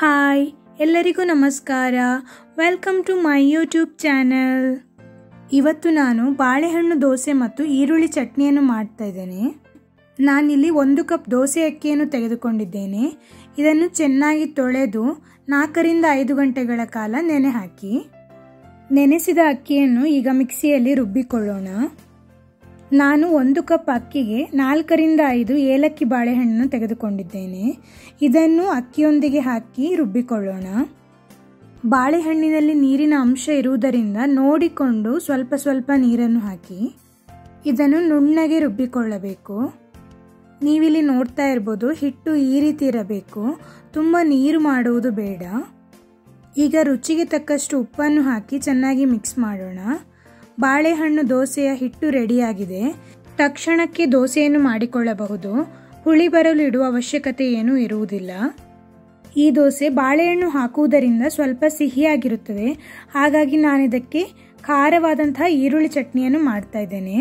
hi ಎಲ್ಲರಿಗೂ ನಮಸ್ಕಾರ welcome to my YouTube channel ಇವತ್ತು ನಾನು ಬಾಳೆಹಣ್ಣು ದೋಸೆ ಮತ್ತು ಈರುಳ್ಳಿ ಚಟ್ನಿಯನ್ನು ಮಾಡ್ತಾ ಇದ್ದೇನೆ ನಾನಿಲ್ಲಿ ಒಂದು ಕಪ್ ದೋಸೆ ಅಕ್ಕಿಯನ್ನು ತೆಗೆದುಕೊಂಡಿದ್ದೇನೆ ಇದನ್ನು ಚೆನ್ನಾಗಿ ತೊಳೆದು ನಾಲ್ಕರಿಂದ ಐದು ಗಂಟೆಗಳ ಕಾಲ ನೆನೆ ಹಾಕಿ ನೆನೆಸಿದ ಅಕ್ಕಿಯನ್ನು ಈಗ ಮಿಕ್ಸಿಯಲ್ಲಿ ರುಬ್ಬಿಕೊಳ್ಳೋಣ ನಾನು ಒಂದು ಕಪ್ ಅಕ್ಕಿಗೆ ನಾಲ್ಕರಿಂದ ಐದು ಏಲಕ್ಕಿ ಬಾಳೆಹಣ್ಣನ್ನು ತೆಗೆದುಕೊಂಡಿದ್ದೇನೆ ಇದನ್ನು ಅಕ್ಕಿಯೊಂದಿಗೆ ಹಾಕಿ ರುಬ್ಬಿಕೊಳ್ಳೋಣ ಬಾಳೆಹಣ್ಣಿನಲ್ಲಿ ನೀರಿನ ಅಂಶ ಇರುವುದರಿಂದ ನೋಡಿಕೊಂಡು ಸ್ವಲ್ಪ ಸ್ವಲ್ಪ ನೀರನ್ನು ಹಾಕಿ ಇದನ್ನು ನುಣ್ಣಗೆ ರುಬ್ಬಿಕೊಳ್ಳಬೇಕು ನೀವಿಲ್ಲಿ ನೋಡ್ತಾ ಇರ್ಬೋದು ಹಿಟ್ಟು ಈ ರೀತಿ ಇರಬೇಕು ತುಂಬ ನೀರು ಮಾಡುವುದು ಬೇಡ ಈಗ ರುಚಿಗೆ ತಕ್ಕಷ್ಟು ಉಪ್ಪನ್ನು ಹಾಕಿ ಚೆನ್ನಾಗಿ ಮಿಕ್ಸ್ ಮಾಡೋಣ ಬಾಳೆಹಣ್ಣು ದೋಸೆಯ ಹಿಟ್ಟು ರೆಡಿಯಾಗಿದೆ ತಕ್ಷಣಕ್ಕೆ ದೋಸೆಯನ್ನು ಮಾಡಿಕೊಳ್ಳಬಹುದು ಹುಳಿ ಬರಲು ಇಡುವ ಅವಶ್ಯಕತೆ ಏನೂ ಇರುವುದಿಲ್ಲ ಈ ದೋಸೆ ಬಾಳೆಹಣ್ಣು ಹಾಕುವುದರಿಂದ ಸ್ವಲ್ಪ ಸಿಹಿಯಾಗಿರುತ್ತದೆ ಹಾಗಾಗಿ ನಾನು ಇದಕ್ಕೆ ಖಾರವಾದಂತಹ ಈರುಳ್ಳಿ ಚಟ್ನಿಯನ್ನು ಮಾಡ್ತಾ ಇದ್ದೇನೆ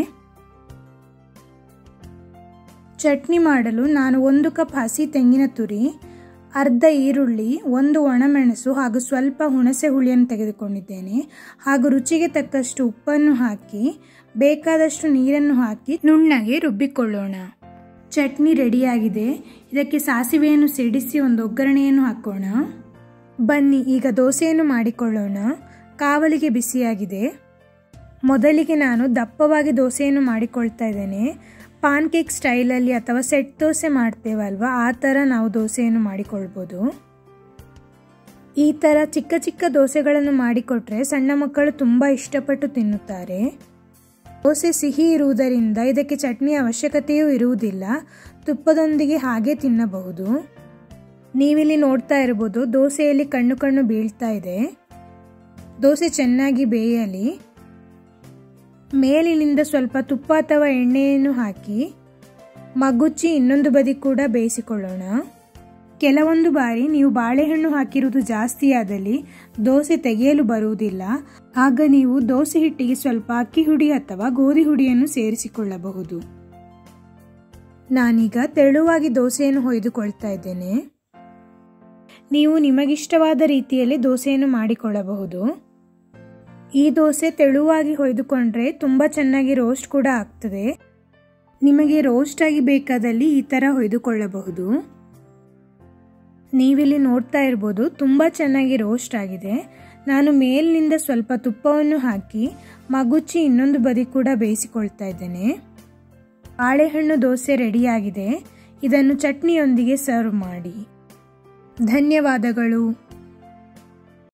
ಚಟ್ನಿ ಮಾಡಲು ನಾನು ಒಂದು ಕಪ್ ಹಸಿ ತೆಂಗಿನ ತುರಿ ಅರ್ಧ ಈರುಳ್ಳಿ ಒಂದು ಒಣಮೆಣಸು ಹಾಗೂ ಸ್ವಲ್ಪ ಹುಣಸೆ ಹುಳಿಯನ್ನು ತೆಗೆದುಕೊಂಡಿದ್ದೇನೆ ಹಾಗೂ ರುಚಿಗೆ ತಕ್ಕಷ್ಟು ಉಪ್ಪನ್ನು ಹಾಕಿ ಬೇಕಾದಷ್ಟು ನೀರನ್ನು ಹಾಕಿ ನುಣ್ಣಗೆ ರುಬ್ಬಿಕೊಳ್ಳೋಣ ಚಟ್ನಿ ರೆಡಿಯಾಗಿದೆ ಇದಕ್ಕೆ ಸಾಸಿವೆಯನ್ನು ಸಿಡಿಸಿ ಒಂದು ಒಗ್ಗರಣೆಯನ್ನು ಹಾಕೋಣ ಬನ್ನಿ ಈಗ ದೋಸೆಯನ್ನು ಮಾಡಿಕೊಳ್ಳೋಣ ಕಾವಲಿಗೆ ಬಿಸಿಯಾಗಿದೆ ಮೊದಲಿಗೆ ನಾನು ದಪ್ಪವಾಗಿ ದೋಸೆಯನ್ನು ಮಾಡಿಕೊಳ್ತಾ ಇದ್ದೇನೆ ಪಾನ್ ಕೇಕ್ ಸ್ಟೈಲಲ್ಲಿ ಅಥವಾ ಸೆಟ್ ದೋಸೆ ಮಾಡ್ತೇವಲ್ವ ಆ ಥರ ನಾವು ದೋಸೆಯನ್ನು ಮಾಡಿಕೊಳ್ಬೋದು ಈ ಥರ ಚಿಕ್ಕ ಚಿಕ್ಕ ದೋಸೆಗಳನ್ನು ಮಾಡಿಕೊಟ್ರೆ ಸಣ್ಣ ಮಕ್ಕಳು ತುಂಬ ಇಷ್ಟಪಟ್ಟು ತಿನ್ನುತ್ತಾರೆ ದೋಸೆ ಸಿಹಿ ಇರುವುದರಿಂದ ಇದಕ್ಕೆ ಚಟ್ನಿ ಅವಶ್ಯಕತೆಯೂ ಇರುವುದಿಲ್ಲ ತುಪ್ಪದೊಂದಿಗೆ ಹಾಗೆ ತಿನ್ನಬಹುದು ನೀವಿಲ್ಲಿ ನೋಡ್ತಾ ಇರ್ಬೋದು ದೋಸೆಯಲ್ಲಿ ಕಣ್ಣು ಕಣ್ಣು ಬೀಳ್ತಾ ಇದೆ ದೋಸೆ ಚೆನ್ನಾಗಿ ಬೇಯಲಿ ಮೇಲಿನಿಂದ ಸ್ವಲ್ಪ ತುಪ್ಪ ಅಥವಾ ಎಣ್ಣೆಯನ್ನು ಹಾಕಿ ಮಗುಚಿ ಇನ್ನೊಂದು ಬದಿ ಕೂಡ ಬೇಯಿಸಿಕೊಳ್ಳೋಣ ಕೆಲವೊಂದು ಬಾರಿ ನೀವು ಬಾಳೆಹಣ್ಣು ಹಾಕಿರುವುದು ಜಾಸ್ತಿಯಾದಲ್ಲಿ ದೋಸೆ ತೆಗೆಯಲು ಬರುವುದಿಲ್ಲ ಆಗ ನೀವು ದೋಸೆ ಹಿಟ್ಟಿಗೆ ಸ್ವಲ್ಪ ಅಕ್ಕಿ ಹುಡಿ ಅಥವಾ ಗೋಧಿ ಹುಡಿಯನ್ನು ಸೇರಿಸಿಕೊಳ್ಳಬಹುದು ನಾನೀಗ ತೆಳುವಾಗಿ ದೋಸೆಯನ್ನು ಹೊಯ್ದುಕೊಳ್ತಾ ಇದ್ದೇನೆ ನೀವು ನಿಮಗಿಷ್ಟವಾದ ರೀತಿಯಲ್ಲಿ ದೋಸೆಯನ್ನು ಮಾಡಿಕೊಳ್ಳಬಹುದು ಈ ದೋಸೆ ತೆಳುವಾಗಿ ಹೊಯ್ದುಕೊಂಡ್ರೆ ತುಂಬ ಚೆನ್ನಾಗಿ ರೋಸ್ಟ್ ಕೂಡ ಆಗ್ತದೆ ನಿಮಗೆ ರೋಸ್ಟ್ ಆಗಿ ಬೇಕಾದಲ್ಲಿ ಈ ಥರ ಹೊಯ್ದುಕೊಳ್ಳಬಹುದು ನೀವಿಲ್ಲಿ ನೋಡ್ತಾ ಇರ್ಬೋದು ತುಂಬ ಚೆನ್ನಾಗಿ ರೋಸ್ಟ್ ಆಗಿದೆ ನಾನು ಮೇಲಿನಿಂದ ಸ್ವಲ್ಪ ತುಪ್ಪವನ್ನು ಹಾಕಿ ಮಗುಚಿ ಇನ್ನೊಂದು ಬದಿ ಕೂಡ ಬೇಯಿಸಿಕೊಳ್ತಾ ಇದ್ದೇನೆ ಬಾಳೆಹಣ್ಣು ದೋಸೆ ರೆಡಿಯಾಗಿದೆ ಇದನ್ನು ಚಟ್ನಿಯೊಂದಿಗೆ ಸರ್ವ್ ಮಾಡಿ ಧನ್ಯವಾದಗಳು